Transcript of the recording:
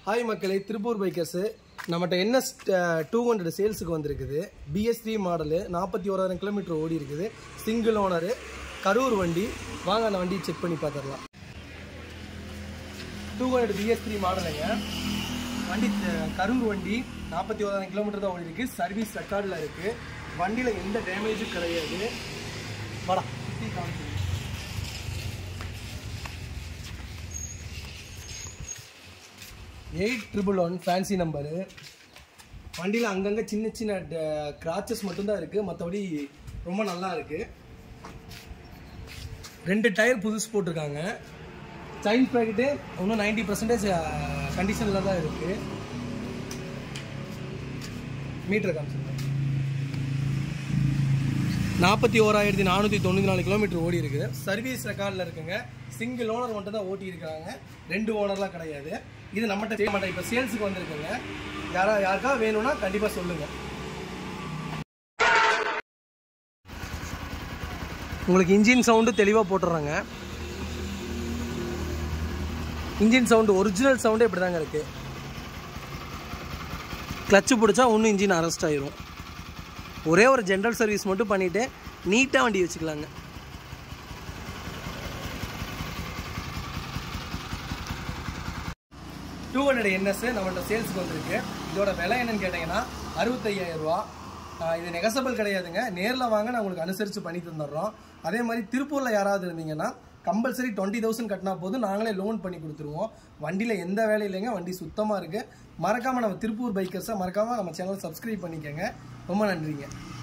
Hi மக்களே Tiruppur bikers நம்மகிட்ட NS two hundred சேல்ஸுக்கு வந்திருக்குது பிஎஸ் த்ரீ மாடலு நாற்பத்தி ஓராயிரம் கிலோமீட்டர் ஓடி இருக்குது சிங்கிள் ஓனரு கரூர் வண்டி வாங்க அந்த வண்டியை செக் பண்ணி பார்த்துடலாம் டூ ஹண்ட்ரட் பிஎஸ் த்ரீ மாடலுங்க வண்டி அஹ், கரூர் வண்டி நாற்பத்தி ஓராயிரம் கிலோமீட்டர் தான் ஓடி இருக்கு சர்வீஸ் ரெக்கார்டில் இருக்குது வண்டியில் எந்த டேமேஜும் கிடையாது வாடா சுத்தி காமிக்கிறேன். Eight triple one fancy number வண்டியில் அங்கங்கே சின்ன சின்ன கிராச்சஸ் மட்டும்தான் இருக்குது மற்றபடி ரொம்ப நல்லா இருக்குது ரெண்டு டயர் புதுசு போட்டிருக்காங்க சைன் ப்ராக்கெட்டு இன்னும் நைன்டி பர்சன்டேஜ் கண்டிஷனில் தான் இருக்குது மீட்டர் காமிச்சிருக்கேன் நாற்பத்தி ஓராயிரத்தி நானூற்றி தொண்ணூற்றி நாலு கிலோமீட்டர் ஓடி இருக்குது சர்வீஸ் ரெக்கார்டில் இருக்குங்க சிங்கிள் ஓனர் மட்டும் தான் ஓட்டி இருக்காங்க ரெண்டு ஓனர்லாம் கிடையாது இது நம்மகிட்ட செய்ய மாட்டேன் இப்போ சேல்ஸுக்கு வந்திருக்குங்க யாரா யாருக்கா வேணும்னா கண்டிப்பாக சொல்லுங்கள் உங்களுக்கு இன்ஜின் சவுண்டு தெளிவாக போட்டுடுறாங்க இன்ஜின் சவுண்டு ஒரிஜினல் சவுண்டே இப்படி தாங்க இருக்குது கிளச்சு பிடிச்சா இன்னும் இன்ஜின் அரெஸ்ட் ஆயிரும் ஒரே ஒரு ஜென்ரல் சர்வீஸ் மட்டும் பண்ணிவிட்டு நீட்டாக வண்டி வச்சுக்கலாங்க டூ ஹண்ட்ரட் என்எஸ் நம்மள்ட்ட சேல்ஸுக்கு வந்திருக்கு இதோட விலை என்னன்னு கேட்டிங்கன்னா அறுபத்தையாயிரம் ரூபா ஆஹ் இது நெகசபிள் கிடையாதுங்க நேரில் வாங்க நான் உங்களுக்கு அனுசரித்து பண்ணி தந்துடுறோம் அதே மாதிரி திருப்பூரில் யாராவது இருந்தீங்கன்னா கம்பல்சரி டுவெண்ட்டி தௌசண்ட் கட்டினா போதும் நாங்களே லோன் பண்ணி கொடுத்துருவோம் வண்டியில் எந்த வேலையும் இல்லைங்க வண்டி சுத்தமாக இருக்குது மறக்காமல் நம்ம திருப்பூர் பைக்கர்ஸை மறக்காமல் நம்ம சேனல் சப்ஸ்கிரைப் பண்ணிக்கோங்க ரொம்ப நன்றிங்க